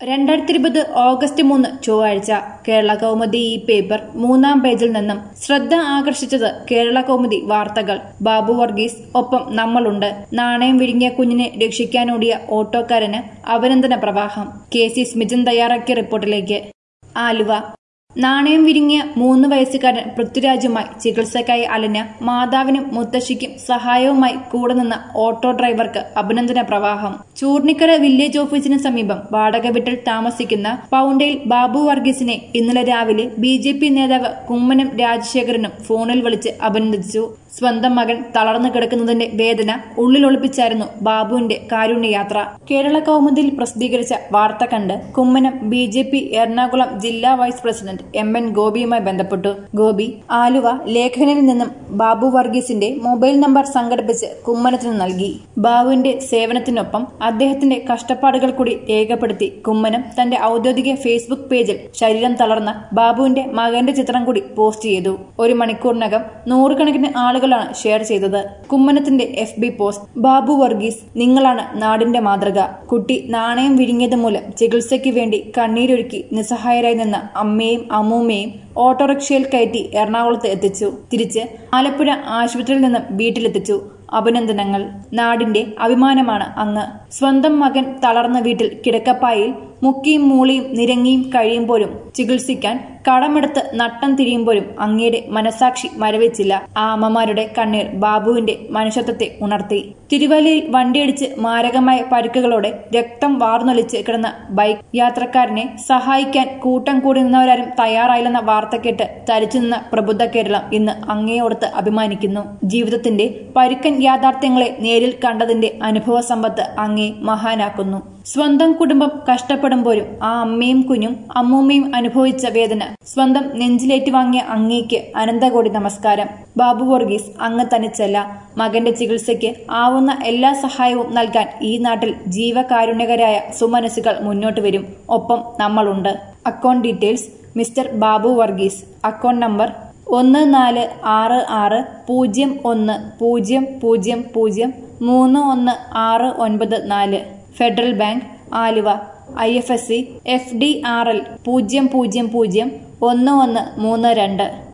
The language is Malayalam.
രണ്ടായിരത്തി ഇരുപത് ഓഗസ്റ്റ് മൂന്ന് ചൊവ്വാഴ്ച കേരള കൗമുദി ഈ പേപ്പർ മൂന്നാം പേജിൽ നിന്നും ശ്രദ്ധ ആകർഷിച്ചത് കേരള കൗമുദി വാർത്തകൾ ബാബു വർഗീസ് ഒപ്പം നമ്മളുണ്ട് നാണയം വിഴുങ്ങിയ കുഞ്ഞിനെ രക്ഷിക്കാനോടിയ ഓട്ടോക്കാരന് അഭിനന്ദന പ്രവാഹം കെ സി സ്മിജൻ തയ്യാറാക്കിയ റിപ്പോർട്ടിലേക്ക് ആലുവ നാണയം വിരിങ്ങിയ മൂന്ന് വയസ്സുകാരൻ പൃഥ്വിരാജുമായി ചികിത്സയ്ക്കായി അലഞ്ഞ മാതാവിനും മുത്തശ്ശിക്കും സഹായവുമായി കൂടെ നിന്ന ഓട്ടോ ഡ്രൈവർക്ക് അഭിനന്ദന പ്രവാഹം ചൂർണിക്കര വില്ലേജ് ഓഫീസിന് സമീപം വാടക വീട്ടിൽ താമസിക്കുന്ന പൗണ്ടയിൽ ബാബു വർഗീസിനെ ഇന്നലെ രാവിലെ ബി ജെ പി നേതാവ് കുമ്മനം രാജശേഖരനും ഫോണിൽ വിളിച്ച് അഭിനന്ദിച്ചു സ്വന്തം മകൻ തളർന്നു കിടക്കുന്നതിന്റെ വേദന ഉള്ളിലൊളിപ്പിച്ചായിരുന്നു ബാബുവിന്റെ കാരുണ്യയാത്ര കേരള കൗമുദിയിൽ പ്രസിദ്ധീകരിച്ച വാർത്ത കണ്ട് Kummanam B J P Ernakulam ജില്ലാ വൈസ് പ്രസിഡന്റ് എം എൻ ഗോപിയുമായി ബന്ധപ്പെട്ടു ഗോപി ആലുവ ലേഖകനിൽ നിന്നും ബാബു വർഗീസിന്റെ മൊബൈൽ നമ്പർ സംഘടിപ്പിച്ച് കുമ്മനത്തിന് നൽകി ബാബുവിന്റെ സേവനത്തിനൊപ്പം അദ്ദേഹത്തിന്റെ കഷ്ടപ്പാടുകൾ കൂടി രേഖപ്പെടുത്തി കുമ്മനം തന്റെ ഔദ്യോഗിക ഫേസ്ബുക്ക് പേജിൽ ശരീരം തളർന്ന ബാബുവിന്റെ മകന്റെ ചിത്രം കൂടി പോസ്റ്റ് ചെയ്തു ഒരു മണിക്കൂറിനകം നൂറുകണക്കിന് ആളുകളാണ് ഷെയർ ചെയ്തത് കുമ്മനത്തിന്റെ F B post Babu Varghese നിങ്ങളാണ് നാടിന്റെ മാതൃക കുട്ടി നാണയം വിഴുങ്ങിയത് മൂലം ചികിത്സയ്ക്ക് വേണ്ടി കണ്ണീരൊഴുക്കി നിസ്സഹായരായി നിന്ന അമ്മയും അമ്മൂമ്മയും ഓട്ടോറിക്ഷയിൽ കയറ്റി എറണാകുളത്ത് എത്തിച്ചു തിരിച്ച് ആലപ്പുഴ ആശുപത്രിയിൽ നിന്നും വീട്ടിലെത്തിച്ചു അഭിനന്ദനങ്ങൾ നാടിന്റെ അഭിമാനമാണ് അങ്ങ് സ്വന്തം മകൻ തളർന്ന വീട്ടിൽ കിടക്കപ്പായിൽ മുക്കിയും മൂളിയും നിരങ്ങിയും കഴിയുമ്പോഴും ചികിത്സിക്കാൻ കടമെടുത്ത് നട്ടം തിരിയുമ്പോഴും അങ്ങയുടെ മനസാക്ഷി മരവിച്ചില്ല ആ അമ്മമാരുടെ കണ്ണീർ ബാബുവിന്റെ മനുഷ്യത്വത്തെ ഉണർത്തി തിരുവല്ലയിൽ വണ്ടിയിടിച്ച് മാരകമായ പരിക്കുകളോടെ രക്തം വാർന്നൊലിച്ച് കിടന്ന ബൈക്ക് യാത്രക്കാരനെ സഹായിക്കാൻ കൂട്ടം കൂടി നിന്നവരാരും തയ്യാറായില്ലെന്ന വാർത്ത കേട്ട് തരിച്ചു നിന്ന പ്രബുദ്ധ കേരളം ഇന്ന് അങ്ങയോടത്ത് അഭിമാനിക്കുന്നു ജീവിതത്തിന്റെ പരുക്കൻ യാഥാർത്ഥ്യങ്ങളെ നേരിൽ കണ്ടതിന്റെ അനുഭവ സമ്പത്ത് അങ്ങേ മഹാനാക്കുന്നു സ്വന്തം കുടുംബം കഷ്ടപ്പെടുമ്പോഴും ആ അമ്മയും കുഞ്ഞും അമ്മൂമ്മയും അനുഭവിച്ച വേദന സ്വന്തം നെഞ്ചിലേറ്റുവാങ്ങിയ അങ്ങേക്ക് അനന്തകോടി നമസ്കാരം ബാബു വർഗീസ് അങ്ങ് തനിച്ചല്ല മകന്റെ ചികിത്സയ്ക്ക് ആവുന്ന എല്ലാ സഹായവും നൽകാൻ ഈ നാട്ടിൽ ജീവകാരുണ്യകരായ സുമനസ്സുകൾ മുന്നോട്ട് വരും ഒപ്പം നമ്മളുണ്ട് account details mister Babu Varghese account number ഒന്ന് നാല് ആറ് ആറ് പൂജ്യം ഒന്ന് പൂജ്യം പൂജ്യം പൂജ്യം മൂന്ന് ഒന്ന് ആറ് ഒൻപത് നാല് federal bank Aluva I F S C F D R L പൂജ്യം പൂജ്യം പൂജ്യം ഒന്ന് ഒന്ന് മൂന്ന് രണ്ട്